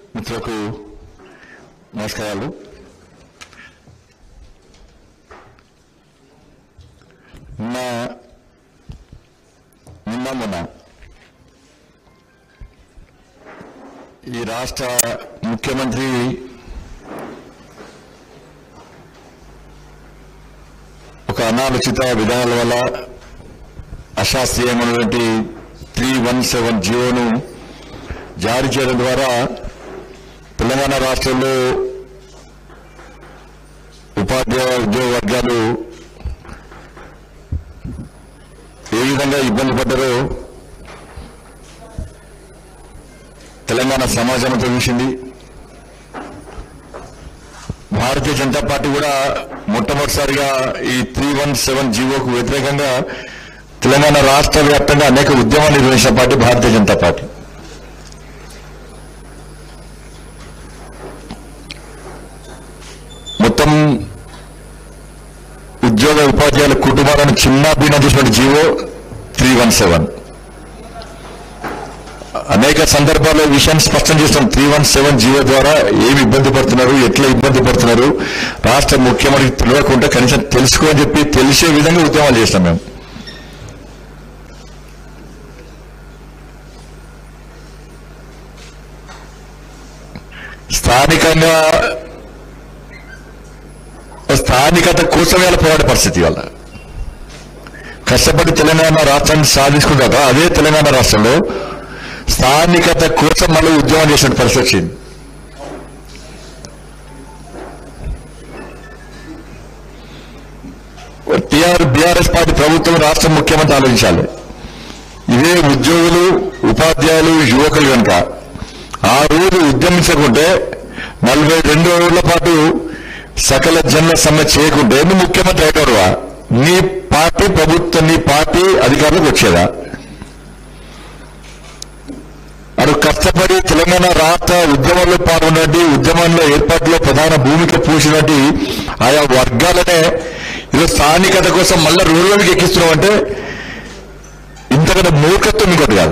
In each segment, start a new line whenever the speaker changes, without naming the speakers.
మిత్రులకు నమస్కారాలు నిన్న నిన్న మొన్న ఈ రాష్ట్ర ముఖ్యమంత్రి ఒక అనాలోచిత విధానాల వల్ల అశాస్త్రీయమైనటువంటి త్రీ వన్ సెవెన్ జియోను జారీ చేయడం ద్వారా తెలంగాణ రాష్ట్రంలో ఉపాధ్యాయ ఉద్యోగ వర్గాలు ఏ విధంగా ఇబ్బంది పడ్డారో తెలంగాణ సమాజం అంతా చూసింది భారతీయ జనతా పార్టీ కూడా మొట్టమొదటిసారిగా ఈ త్రీ వన్ సెవెన్ జీవోకు వ్యతిరేకంగా తెలంగాణ రాష్ట్ర వ్యాప్తంగా అనేక ఉద్యమాలు నిర్వహించిన పార్టీ భారతీయ జనతా పార్టీ మొత్తం ఉద్యోగ ఉపాధ్యాయుల కుటుంబాలను చిన్న భిన్నం చేసినటువంటి జీవో త్రీ వన్ సెవెన్ అనేక సందర్భాల్లో ఈ విషయాన్ని స్పష్టం చేస్తాం త్రీ వన్ సెవెన్ జీవో ద్వారా ఏమి ఇబ్బంది పడుతున్నారు ఎట్లా ఇబ్బంది పడుతున్నారు రాష్ట్ర ముఖ్యమంత్రికి తెలియకుండా కనీసం తెలుసుకో అని చెప్పి తెలిసే విధంగా ఉద్యమాలు చేస్తాం మేము స్థానికంగా స్థానికత కోసం ఇలా పోరాడే పరిస్థితి వల్ల కష్టపడి తెలంగాణ రాష్ట్రాన్ని సాధించుకున్నాక అదే తెలంగాణ రాష్ట్రంలో స్థానికత కోసం మళ్ళీ ఉద్యమం చేసిన పరిస్థితి వచ్చింది టిఆర్ బీఆర్ఎస్ పార్టీ ప్రభుత్వం రాష్ట్ర ముఖ్యమంత్రి ఆలోచించాలి ఇదే ఉద్యోగులు ఉపాధ్యాయులు యువకులు కనుక ఆ రోజు ఉద్యమించకుంటే నలభై రెండు రోజుల పాటు సకల జనుల సమ్మె చేయకుంటే నువ్వు ముఖ్యమంత్రి అయినవాడువా నీ పార్టీ ప్రభుత్వం నీ పార్టీ అధికారులకు వచ్చేదా అటు కష్టపడి తెలంగాణ రాష్ట్ర ఉద్యమంలో పాల్గొన్నటువంటి ఉద్యమంలో ఏర్పాటులో ప్రధాన భూమిక పోసినటువంటి ఆయా వర్గాలనే ఈరోజు స్థానికత కోసం మళ్ళీ రోడ్లకి ఎక్కిస్తున్నాం అంటే ఇంతకంటే మూర్ఖత్వం ఇంకోటి కాదు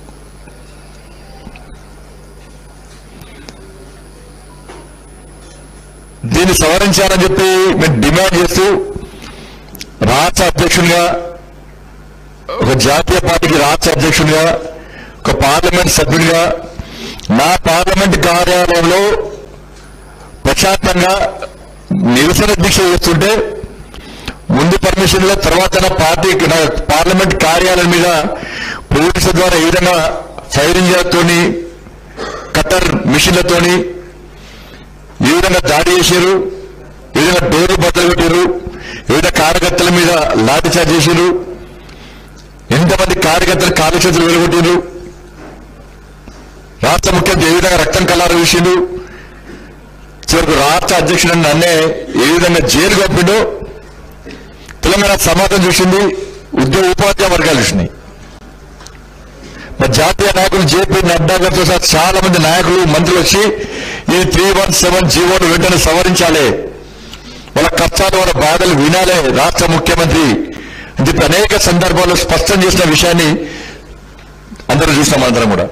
దీన్ని సవరించాలని చెప్పి మేము డిమాండ్ చేస్తూ రాష్ట్ర అధ్యక్షునిగా ఒక జాతీయ పార్టీకి రాష్ట్ర అధ్యక్షునిగా ఒక పార్లమెంట్ సభ్యునిగా నా పార్లమెంట్ కార్యాలయంలో ప్రశాంతంగా నిరసన దీక్ష చేస్తుంటే ముందు పర్మిషన్ లో తర్వాత నా పార్టీ నా పార్లమెంట్ కార్యాలయం మీద పోలీసుల ద్వారా ఏ విధంగా ఫైరింగ్ తోని కట్టర్ మిషన్లతోని ఏ విధంగా దాడి చేశారు ఏ విధంగా డోర్లు బద్దలు పెట్టారు ఏ విధంగా కార్యకర్తల మీద లాఠీ చార్జ్ చేశారు ఎంతమంది కార్యకర్తలు కాలు చేతులు వెలుగొట్టారు రాష్ట్ర ముఖ్యమంత్రి ఏ విధంగా రక్తం కల్లారు చూసిండు చివరికి రాష్ట్ర అధ్యక్షుడు నన్నే ఏ విధంగా జైలు పంపిండో తెలంగాణ సమాజం చూసింది ఉద్యోగ ఉపాధ్యాయ వర్గాలు చూసినాయి మరి జాతీయ నాయకులు జేపీ నడ్డా గారితో సహా చాలా మంది నాయకులు మంత్రులు వచ్చి ఈ త్రీ వన్ సెవెన్ జీవోను వెంటనే సవరించాలి వాళ్ళ కష్టాలు వాళ్ళ బాధలు వినాలే రాష్ట్ర ముఖ్యమంత్రి అని చెప్పి అనేక సందర్భాల్లో స్పష్టం చేసిన విషయాన్ని అందరూ చూసాం అందరం కూడా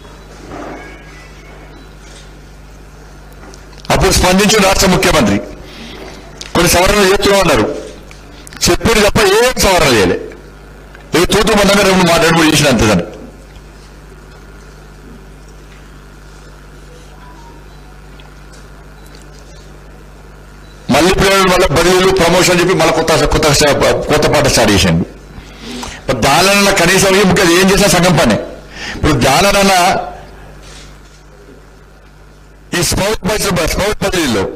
అప్పుడు స్పందించిన రాష్ట్ర ముఖ్యమంత్రి కొన్ని సవరణలు చేస్తూ ఉన్నారు చెప్పారు తప్ప ఏం సవరణ చేయలే ఏ తూతు మందంగా రెండు మాట్లాడి చేసిన అంతదని మళ్ళీ పిల్లలు మళ్ళీ బదిలీలు ప్రమోషన్ చెప్పి మళ్ళీ కొత్త కొత్త కొత్త పాట స్టార్ట్ చేసిండు ఇప్పుడు దానిలో కనీసం ఇంకా ఏం చేసినా సగం పనే ఇప్పుడు దానిలో ఈ స్కౌట్ బస్ స్కౌట్ బదిలీలో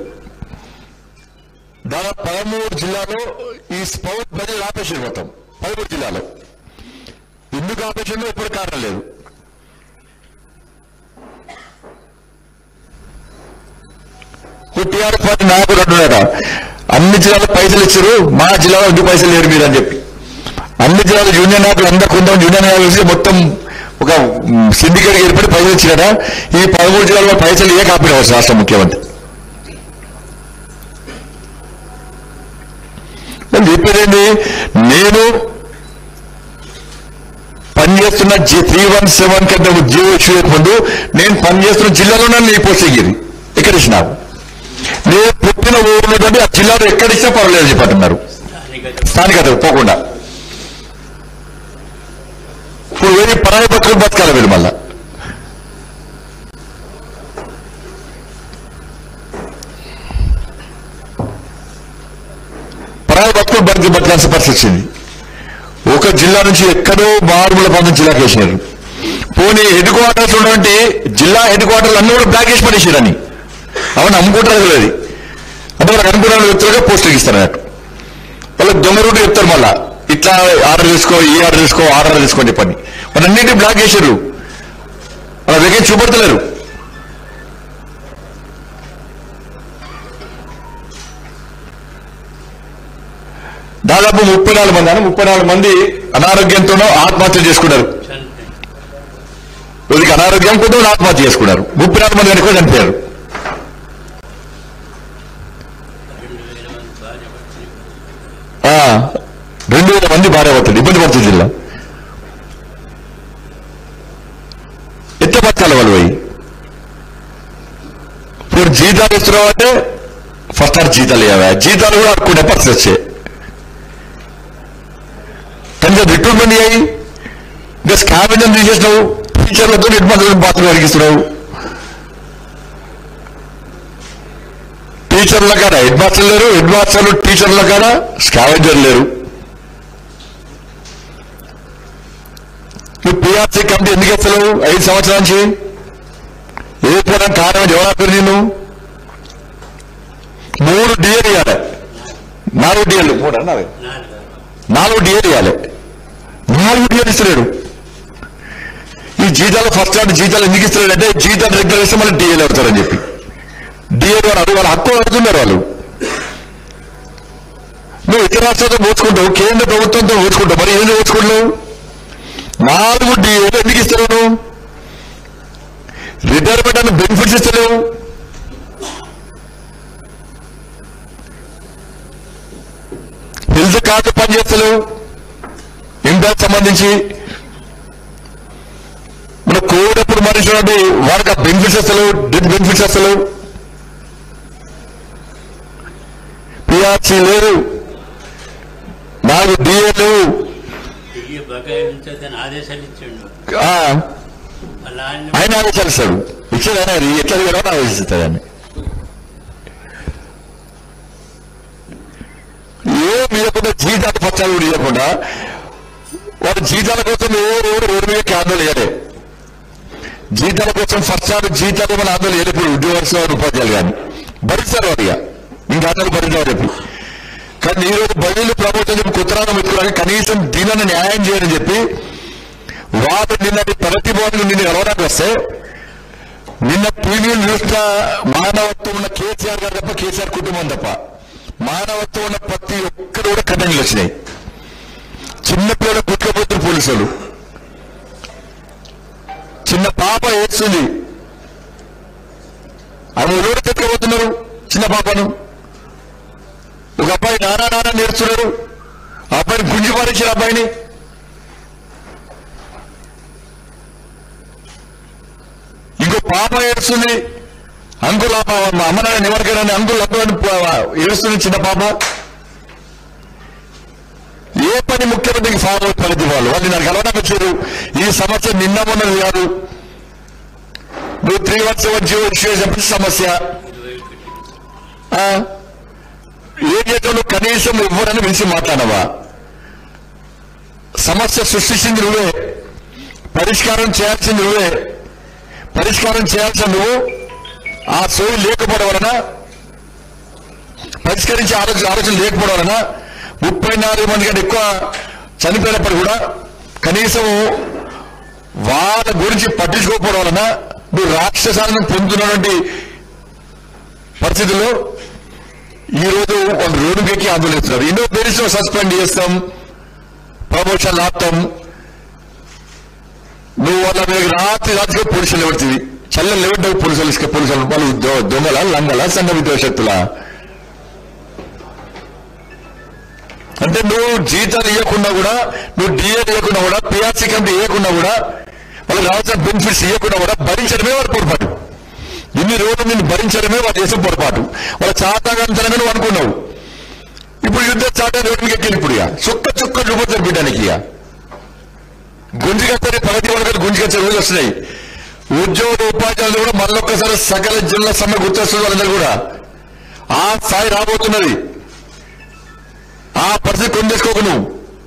దాదాపు పదమూడు జిల్లాలో ఈ స్కౌట్ బదిలీ ఆపేసింది మొత్తం పదమూడు జిల్లాలో ఎందుకు ఆపేసిందో ఎప్పుడు కారణం లేదు టీఆర్ఎస్ పార్టీ నాయకుడు అంటున్నాడు అన్ని జిల్లాలో పైసలు ఇచ్చారు మా జిల్లాలో ఎన్ని పైసలు లేరు మీరు అని చెప్పి అన్ని జిల్లాలో యూనియన్ నాయకులు అందరు కొంతమంది యూనియన్ నాయకులు కలిసి మొత్తం ఒక సిండికేట్ ఏర్పడి పైసలు ఇచ్చినారా ఈ పదమూడు జిల్లాలో పైసలు ఏ కాపీ రాష్ట్ర ముఖ్యమంత్రి వాళ్ళు చెప్పేదేంటి నేను పనిచేస్తున్న జీ త్రీ వన్ సెవెన్ కంటే జీవో ఇష్యూ ముందు నేను పనిచేస్తున్న జిల్లాలోనే నీ పోస్టింగ్ ఇది ఇక్కడ ఇచ్చినావు నేను పుట్టిన ఊరున్నటువంటి ఆ జిల్లాలో ఎక్కడ ఇచ్చినా పర్వాలేదు చెప్పంటున్నారు స్థానికత పోకుండా ఇప్పుడు వేరే పరాయి బతుకులు బతకాలి వీళ్ళు మళ్ళా పరాయి బతుకులు బతికి బతకాల్సిన పరిస్థితి వచ్చింది ఒక జిల్లా నుంచి ఎక్కడో మారుమూల ప్రాంతం జిల్లాకి వేసినారు పోనీ హెడ్ క్వార్టర్స్ ఉన్నటువంటి జిల్లా హెడ్ క్వార్టర్లు అన్ని కూడా బ్లాక్ చేసి పడేసారని అవును అమ్ముకుంటారు కదా అది అంటే వాళ్ళకి అనుకున్న వ్యక్తులుగా పోస్టులు ఇస్తారు అన్నట్టు వాళ్ళకి దొంగ రూట్ చెప్తారు మళ్ళా ఇట్లా ఆర్డర్ తీసుకో ఈ ఆర్డర్ తీసుకో ఆర్డర్ తీసుకోండి చెప్పని వాళ్ళన్నింటినీ బ్లాక్ చేశారు వాళ్ళ దగ్గర చూపెడతలేరు దాదాపు ముప్పై నాలుగు మంది అని ముప్పై నాలుగు మంది అనారోగ్యంతోనో ఆత్మహత్య చేసుకున్నారు రోజుకి అనారోగ్యం కొంత ఆత్మహత్య చేసుకున్నారు ముప్పై నాలుగు మంది కనుక చనిపోయారు ఆ, రెండు వేల మంది భార్య పడుతుంది ఇబ్బంది పడుతుంది జిల్లా ఎంత బతకాలి వాళ్ళు పోయి ఇప్పుడు జీతాలు ఇస్తున్నావు అంటే ఫస్ట్ ఆర్ జీతాలు ఇవ్వవా జీతాలు కూడా అడుక్కునే పరిస్థితి వచ్చాయి కనీసం రిక్రూట్మెంట్ అయ్యి ఇంకా స్కావెంజర్ తీసేసినావు టీచర్లతో హెడ్ మాస్టర్ బాత్రూమ్ అడిగిస్తున్నావు టీచర్ల కాడ హెడ్ మాస్టర్ లేరు హెడ్ మాస్టర్లు టీచర్ల కాడ స్కావెంజర్ లేరు నువ్వు పిఆర్సీ కమిటీ ఎందుకు ఎత్తలేవు ఐదు సంవత్సరాల నుంచి ఏ పోవడం కారణం ఎవరు ఆపారు నేను మూడు డిఏలు ఇవ్వాలి నాలుగు డిఏలు మూడు అన్నారు నాలుగు డిఏలు ఇవ్వాలి నాలుగు డిఏలు ఇస్తలేడు ఈ జీతాలు ఫస్ట్ స్టాండ్ జీతాలు ఎందుకు ఇస్తలేడు అంటే జీతాలు రెగ్యులర్ ఇస్తే మళ్ళీ డిఏలు అవుతారని చెప్పి డిఏలు వాళ్ళు అడుగు వాళ్ళ హక్కు అడుగుతున్నారు వాళ్ళు నువ్వు ఇతర రాష్ట్రాలతో పోల్చుకుంటావు కేంద్ర ప్రభుత్వంతో పోల్చుకుంటావు మరి ఏంది పోల్చుకుంటున్నావు నాలుగు డిఏలు ఎందుకు ఇస్తున్నావు నువ్వు రిటైర్మెంట్ అని బెనిఫిట్స్ ఇస్తలేవు హెల్త్ కార్డు పనిచేస్తలేవు ఇంటర్ సంబంధించి మన కోవిడ్ అప్పుడు మనిషి వాడికి ఆ బెనిఫిట్స్ వస్తలేవు డెత్ బెనిఫిట్స్ వస్తలేవు పిఆర్సీ లేవు నాలుగు డిఏ లేవు
తిరిగి బకాయి ఉంచొద్దని ఆదేశాలు ఇచ్చిండు
ఆ,
అలా అని
ఆయన ఆదేశాలు ఇస్తాడు ఇచ్చేది ఆయన అది ఎట్లా అడిగారో ఆదేశిస్తాడు ఆయన ఏ మీదకుండా జీతాలు పచ్చాలు కూడా ఇవ్వకుండా వాడు జీతాల కోసం ఎవరు ఎవరు ఎవరి మీద ఆందోళన చేయలే జీతాల కోసం ఫస్ట్ సార్ జీతాలు మన ఆందోళన చేయలేదు ఇప్పుడు ఉద్యోగస్తులు ఉపాధ్యాయులు కానీ భరిస్తారు వాడిగా ఇంకా ఆందోళన భరించారు చెప్పి కానీ ఈ రోజు బదిలీలు ప్రభుత్వం చెప్పి కుత్రానం ఎత్తుకున్నాక కనీసం దీనిని న్యాయం చేయని చెప్పి వాడు నిన్నటి ప్రతి భవన్ నిన్ను ఎవరానికి వస్తే నిన్న ప్రీమియం చూసిన మానవత్వం ఉన్న కేసీఆర్ గారు తప్ప కేసీఆర్ కుటుంబం తప్ప మానవత్వం ఉన్న ప్రతి ఒక్కరు కూడా కన్నీళ్ళు వచ్చినాయి చిన్న పిల్లలు పుట్టుకపోతున్నారు పోలీసులు చిన్న పాప ఏడ్చింది ఆమె ఎవరు తెచ్చుకోబోతున్నారు చిన్న పాపను ఒక అబ్బాయి నానా నానా నేర్చున్నారు ఆ అబ్బాయిని గుంజి పారించిన అబ్బాయిని ఇంకో పాప ఏడుస్తుంది అంకుల్ ఆ పాప మా అమ్మ నాన్న ఎవరికైనా అంకుల్ అబ్బాయి ఏడుస్తుంది చిన్న పాప ఏ పని ముఖ్యమంత్రికి ఫాలో అవుతుంది పరిధి వాళ్ళు వాళ్ళు నాకు కలవడానికి వచ్చారు ఈ సమస్య నిన్న మొన్నది కాదు నువ్వు three one seven GO issue చేసినప్పుడు సమస్య
ఇరవై ఒకటి
ఆ? ఏం చేస్తావు నువ్వు కనీసం ఇవ్వరని పిలిచి మాట్లాడవా సమస్య సృష్టించింది నువ్వే పరిష్కారం చేయాల్సింది నువ్వే పరిష్కారం చేయాల్సిన నువ్వు ఆ సోయి లేకపోవడం వలన పరిష్కరించే ఆలోచన ఆలోచన లేకపోవడం వలన ముప్పై నాలుగు మంది కంటే ఎక్కువ చనిపోయినప్పుడు కూడా కనీసం వాళ్ళ గురించి పట్టించుకోకపోవడం వలన నువ్వు రాక్షసాలను పొందుతున్నటువంటి పరిస్థితుల్లో ఈ రోజు వాళ్ళు రోడ్డుకి ఆందోళిస్తున్నారు ఎన్నో పేరుతో సస్పెండ్ చేస్తాం ప్రమోషన్ ఆపుతాం నువ్వు వాళ్ళ మీద రాత్రి రాత్రిగా పోలీసులు నిలబడుతుంది చల్ల నిలబడ్డావు పోలీసులు ఇసుక పోలీసులు వాళ్ళు దొ- దొంగల లంగల సంఘ విద్వేషత్తుల అంటే నువ్వు జీతాలు ఇవ్వకుండా కూడా నువ్వు డిఏ ఇవ్వకుండా కూడా పిఆర్సీ కమిటీ ఇవ్వకుండా కూడా వాళ్ళకి రావాల్సిన బెనిఫిట్స్ ఇవ్వకుండా కూడా భరించడమే వాడు పొరపాటు ఇన్ని రోజులు నిన్ను భరించడమే వాడు చేసిన పొరపాటు వాళ్ళ చాతాగంతరంగా నువ్వు అనుకున్నావు ఇప్పుడు యుద్ధ చాటా రోడ్డుకి ఎక్కింది ఇప్పుడు ఇక చుక్క చుక్క చూపుతారు బిడ్డానికి ఇక గుంజుకొచ్చే ప్రగతి వర్గాలు గుంజుకొచ్చే రోజులు వస్తున్నాయి ఉద్యోగ ఉపాధ్యాయులు కూడా మరొకసారి సకల జిల్లా సమ్మె గుర్తొస్తుంది వాళ్ళందరూ కూడా ఆ స్థాయి రాబోతున్నది ఆ పరిస్థితి కొందేసుకోకు నువ్వు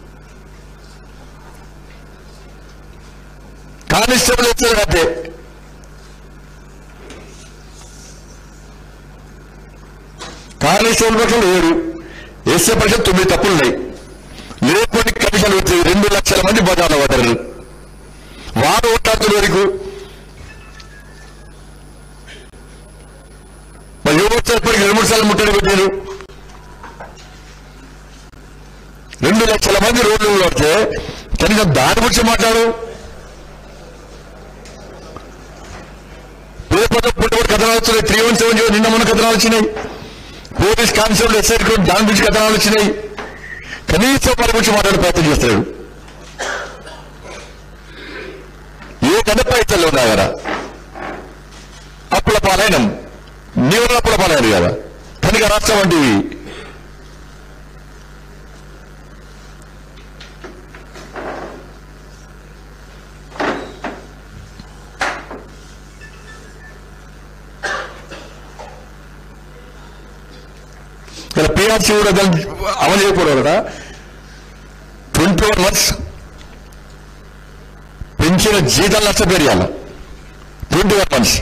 కానిస్టేబుల్ వచ్చారు అంతే కానిస్టేబుల్ పక్షం లేరు ఎస్ఏ పక్షం తొమ్మిది తప్పులు ఉన్నాయి లేకపోతే కమిషన్ వచ్చేది రెండు లక్షల మంది బజార్లో పడ్డారు వారు ఓట్లాడుతున్న వరకు మరి యువ ఇప్పటికి రెండు మూడు సార్లు ముట్టడి పెట్టారు రెండు లక్షల మంది రోడ్లు పడితే కనీసం దాని గురించి మాట్లాడు పేపర్లో పుట్టుబడి కథనాలు వచ్చినాయి త్రీ వన్ సెవెన్ జీరో నిన్న మొన్న కథనాలు వచ్చినాయి పోలీస్ కానిస్టేబుల్ ఎస్ఐ దాని గురించి కథనాలు వచ్చినాయి కనీసం వారి గురించి మాట్లాడే ప్రయత్నం చేస్తాడు ఏ కన్న పైసలు ఉన్నా కదా అప్పుల పాలైనం నీవు అప్పుల పాలైన కదా కనుక రాష్ట్రం వంటివి ఇలా పిఆర్సీ కూడా దాన్ని అమలు చేయకూడదు కదా ట్వంటీ వన్ మంత్స్ పెంచిన జీతాలు నష్టపేయాలి ట్వంటీ వన్ మంత్స్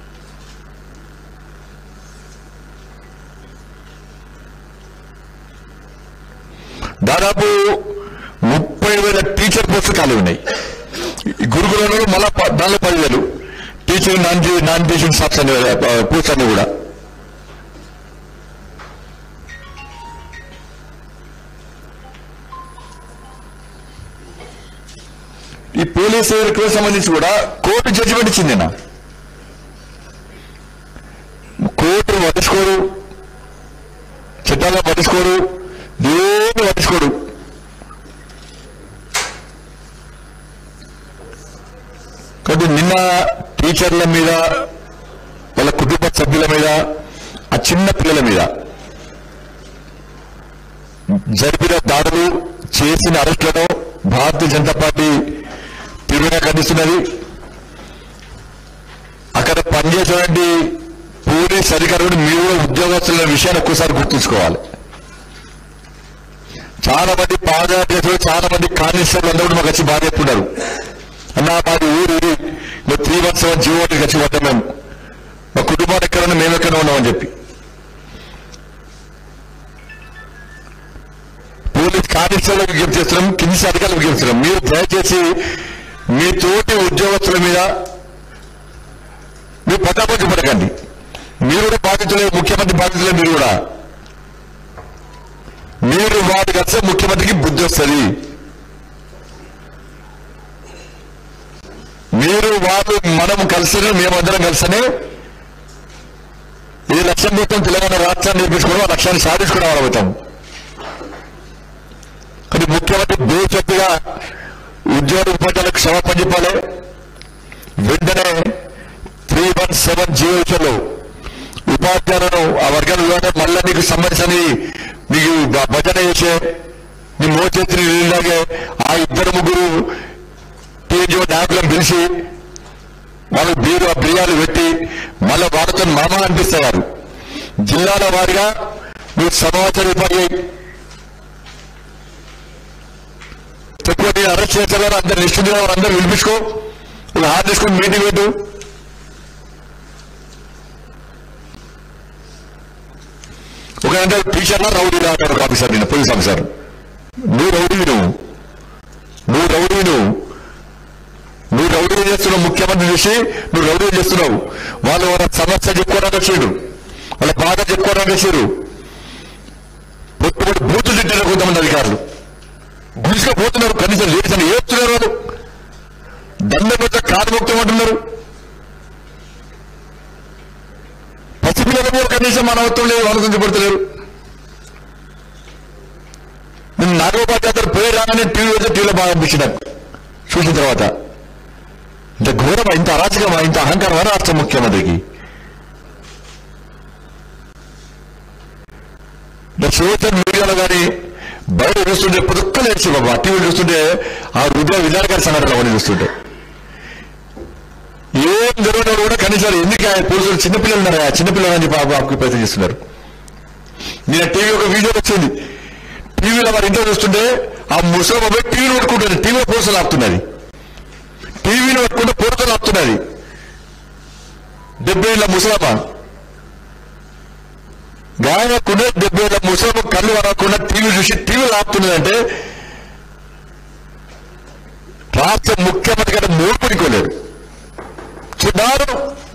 దాదాపు ముప్పై వేల టీచర్ పోస్టులు ఖాళీ ఉన్నాయి ఈ గురుకులంలో మళ్ళా ప- దానిలో పదివేలు టీచింగ్ నాన్ టీ- నాన్ టీచింగ్ స్టాఫ్స్ అనే పోస్ట్ అన్ని కూడా ఈ పోలీసు రిక్వెస్ట్ సంబంధించి కూడా కోర్టు జడ్జిమెంట్ ఇచ్చింది నా కోర్టు పట్టించుకోరు చట్టాలను పట్టించుకోరు దేన్ని పట్టించుకోడు కాబట్టి నిన్న టీచర్ల మీద వాళ్ళ కుటుంబ సభ్యుల మీద ఆ చిన్న పిల్లల మీద జరిపిన దాడులు చేసిన అరెస్టులను భారతీయ జనతా పార్టీ తీవ్రంగా ఖండిస్తున్నది అక్కడ పనిచేసేటువంటి పోలీస్ అధికారులు మీరు కూడా ఉద్యోగస్తుల విషయాన్ని ఒక్కసారి గుర్తుంచుకోవాలి చాలా మంది పాదయాత్రలు చాలా మంది కానిస్టేబుల్ అందరూ కూడా మాకు వచ్చి బాధ చెప్తున్నారు అన్నా మాది ఊరు ఇది మేము త్రీ వన్ సెవెన్ జీవో ఒకటికి వచ్చి పడ్డాం మేము మా కుటుంబాలు ఎక్కడ ఉన్నా మేము ఎక్కడ ఉన్నామని చెప్పి పోలీస్ కానిస్టేబుల్ విజ్ఞప్తి చేస్తున్నాం కింది అధికారులకు విజ్ఞప్తి చేస్తున్నాం మీరు దయచేసి మీ తోటి ఉద్యోగస్తుల మీద మీరు పటాపంచి పడకండి మీరు కూడా బాధితులే ముఖ్యమంత్రి బాధితులే మీరు కూడా మీరు వాడికి వస్తే ముఖ్యమంత్రికి బుద్ధి వస్తుంది మీరు వాళ్ళు మనం కలిసి మేమందరం కలిసనే ఈ లక్ష్యం మొత్తం తెలంగాణ రాష్ట్రాన్ని నిర్మించుకోవడం ఆ లక్ష్యాన్ని సాధించుకోవడం అవుతాం కానీ ముఖ్యమంత్రి బేషత్తుగా ఉద్యోగ ఉపాధ్యాయులకు క్షమాపణ చెప్పాలి వెంటనే త్రీ వన్ సెవెన్ జీవో విషయంలో ఉపాధ్యాయులను ఆ వర్గాలు మళ్ళీ నీకు సంబంధించిన నీకు భ- భజన చేసే నీ మోచేతిని నీళ్ళలాగే ఆ ఇద్దరు ముగ్గురు టీఎన్జీఓ నాయకులను పిలిచి వాళ్ళు బీరు ఆ బిర్యాలు పెట్టి మళ్ళీ వాళ్ళతో మామ అనిపిస్తారు జిల్లాల వారిగా మీరు సమాచారం ఇవ్వాలి తక్కువ నేను అరెస్ట్ చేసేవారు అందరు నిష్ఠుగా అందరూ పిలిపించుకో ఒక హార్ తీసుకొని మీటింగ్ పెట్టు ఒక అంటే టీచర్లా రౌడీలా అంటారు ఒక ఆఫీసర్ నేను పోలీస్ ఆఫీసర్ నువ్వు రౌడీ నువ్వు నువ్వు రౌడీ నువ్వు నువ్వు రౌడీ చేస్తున్నావు ముఖ్యమంత్రి చూసి నువ్వు రౌడీ చేస్తున్నావు వాళ్ళు వాళ్ళ సమస్య చెప్పుకోవడానికి వచ్చాడు వాళ్ళ బాధ చెప్పుకోవడానికి వచ్చారు పొట్టుబడి బూతులు తిట్టారు కొంతమంది అధికారులు గుడిసుకపోతున్నారు కనీసం లేదని ఏస్తున్నారు వాళ్ళు దండం మీద కార్ముక్తం అంటున్నారు పసిపిల్లల మీద కనీసం మానవత్వం లేదు ఆలోచించబడతలేరు నేను పదవి రాగానే టీవీ వచ్చి టీవీలో బాగా అనిపించింది నాకు చూసిన తర్వాత ఇంత ఘోరమా ఇంత అరాచకమా ఇంత అహంకారమా రాష్ట్ర ముఖ్యమంత్రికి ఇంకా సోషల్ మీడియాలో కానీ బయట చూస్తుంటే పొదుక్కలు వేసి బాబా టీవీ చూస్తుంటే ఆ హృదయ విధానకారి సంఘటనలు అవన్నీ చూస్తుంటే ఏం జరగడం కూడా కనీసం ఎందుకు ఆ పోలీసులు చిన్నపిల్లలు ఉన్నారు ఆ చిన్నపిల్లలు అని చెప్పి ఆ బాబుకి ప్రయత్నం చేస్తున్నారు నేను టీవీ ఒక వీడియో వచ్చింది టీవీలో వారి ఇంట్లో చూస్తుంటే ఆ ముసలి మొబైల్ టీవీని పట్టుకుంటుంది టీవీలో పోలీసులు ఆపుతున్నది టీవీని పట్టుకుంటే పోలీసులు ఆపుతున్నది డెబ్బై ఏళ్ళ ముసలమ్మ గాయకుండా డెబ్బై ఏళ్ళ ముసలమ్మ కళ్ళు వరకుండా టీవీ చూసి టీవీలో ఆపుతున్నదంటే రాష్ట్ర ముఖ్యమంత్రి గారు మూడుకునికోలేరు చూడారు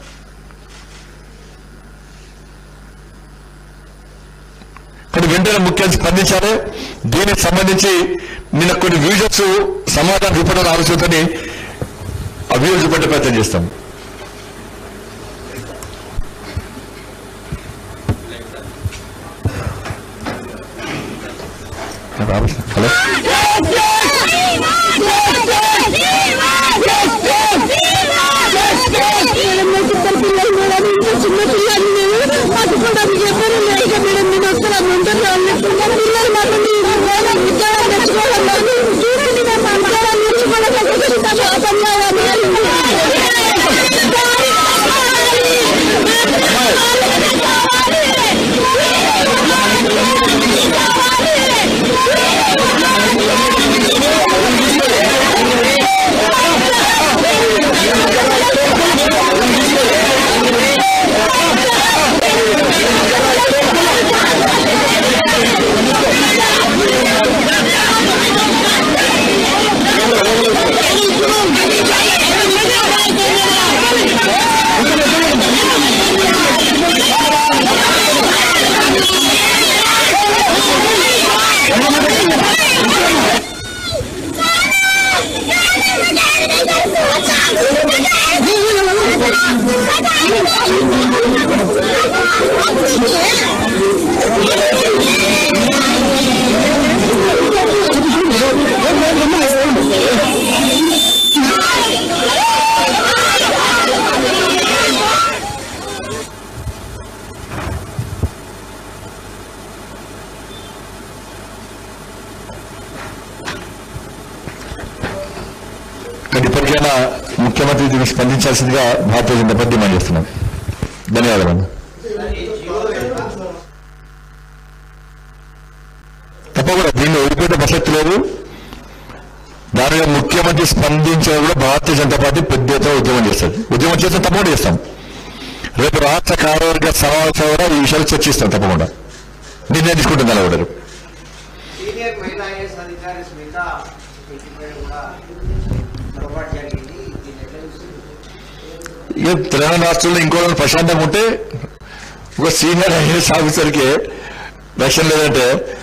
కానీ వెంటనే ముఖ్యంగా స్పందించాలి దీనికి సంబంధించి నిన్న కొన్ని వీడియోస్ సమాధానం చూపడం ఆలోచనతోని ఆ వీడియో చూపెట్టే ప్రయత్నం చేస్తాం హలో కానీ ఇప్పటికైనా ముఖ్యమంత్రి దీనికి స్పందించాల్సిందిగా భారతీయ జనతా పార్టీ డిమాండ్ చేస్తున్నాం ధన్యవాదాలు తప్పకుండా దీన్ని ఓడిపోయిన ప్రసక్తి లేదు దానిలో ముఖ్యమంత్రి స్పందించేది కూడా భారతీయ జనతా పార్టీ పెద్ద ఎత్తున ఉద్యమం చేస్తుంది ఉద్యమం చేస్తే తప్పకుండా చేస్తాం రేపు రాష్ట్ర కార్యవర్గ సమావేశం కూడా ఈ విషయాలు చర్చిస్తాం తప్పకుండా నిర్ణయం తీసుకుంటుంది అలా కూడా
సీనియర్ మహిళా ఐఏఎస్ అధికారి స్మిత ఇంటిపై కూడా పొరపాటు జరిగింది దీన్ని ఎట్లా చూస్తుంది
ఇక తెలంగాణ రాష్ట్రంలో ఇంకో రోజు ప్రశాంతంగా ఉంటే ఒక సీనియర్ ఐఏఎస్ ఆఫీసర్కి రక్షణ లేదంటే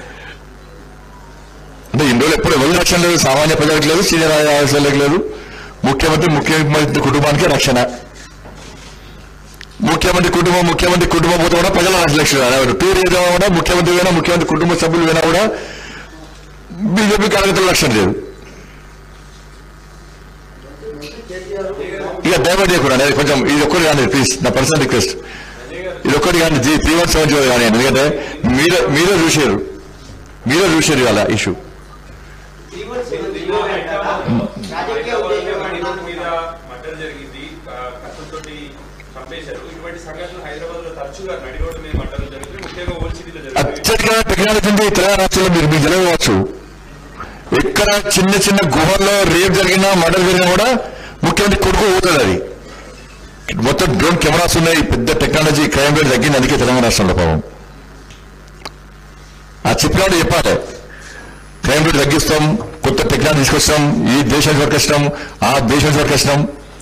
అంటే ఇన్ని రోజులు ఎప్పుడు ఎవరు రక్షణ లేదు సామాన్య ప్రజలకు లేదు సీనియర్ ఆఫీసర్లకు లేదు ముఖ్యమంత్రి ముఖ్యమంత్రి కుటుంబానికి రక్షణ ముఖ్యమంత్రి కుటుంబం ముఖ్యమంత్రి కుటుంబం పోతే కూడా ప్రజల రక్షణ టూర్ ఏదో కూడా ముఖ్యమంత్రి పోయినా ముఖ్యమంత్రి కుటుంబ సభ్యులు పోయినా కూడా బీజేపీ కార్యకర్తల రక్షణ లేదు ఇక డైవర్ట్ చేయకుండా నేను కొంచెం ఇది ఒక్కటి కానీ ప్లీజ్ నా పర్సనల్ రిక్వెస్ట్ ఇది ఒక్కటి కానీ G three one seven zero కానీ ఎందుకంటే మీరే మీరే చూసారు మీరే చూసారు ఇవాళ ఇష్యూ
రాజకీయ ఉద్దేశం
హైదరాబాద్ మీద మర్డర్ జరిగింది కత్తులతోటి చంపేశారు ఇటువంటి సంఘటనలు హైదరాబాద్ లో తరచుగా నడి రోడ్డు మీద మర్డర్లు జరుగుతాయి ముఖ్యంగా ఓల్డ్ సిటీలో జరుగుతాయి
అత్యధిక టెక్నాలజీ ఉంది తెలంగాణ రాష్ట్రంలో మీరు మీకు తెలియవచ్చు ఎక్కడ చిన్న చిన్న గుహల్లో రేప్ జరిగినా మర్డర్ జరిగినా కూడా ముఖ్యమంత్రి కొడుకు పోతుంది అది మొత్తం డ్రోన్ కెమెరాస్ ఉన్నాయి పెద్ద టెక్నాలజీ క్రైమ్ రేట్ తగ్గింది అందుకే తెలంగాణ రాష్ట్రంలో పాపం ఆ చెప్పినప్పుడు చెప్పాలి క్రైమ్ రేట్ తగ్గిస్తాం కొత్త టెక్నాలజీ తీసుకొస్తాం ఈ దేశానికి వర్కిస్తాం ఆ దేశానికి వర్కిస్తాం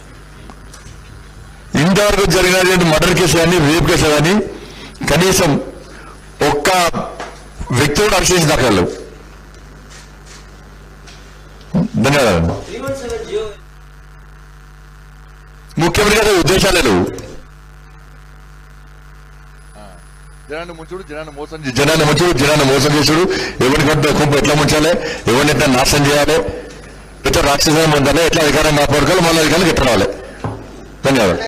ఇంతవరకు జరిగినటువంటి మర్డర్ కేసు కానీ రేప్ కేసు కానీ కనీసం ఒక్క వ్యక్తి కూడా అరెస్ట్ చేసి దాఖలు లేవు. ధన్యవాదాలు
త్రీ వన్ సెవెన్ జియో
ముఖ్యమంత్రి గారి ఉద్దేశాలు లేవు జనాన్ని ముంచుడు జనాన్ని మోసం చే- జనాన్ని ముంచుడు జనాన్ని మోసం చేసుడు ఎవరి కొంత కుంపు ఎట్లా ముంచాలి ఎవరిని ఎట్లా నాశనం చేయాలి ఎట్లా రాక్షసం ఉండాలి ఎట్లా అధికారం కాపాడుకోవాలి మళ్ళీ అధికారులకు ఎట్లా రావాలి ధన్యవాదాలు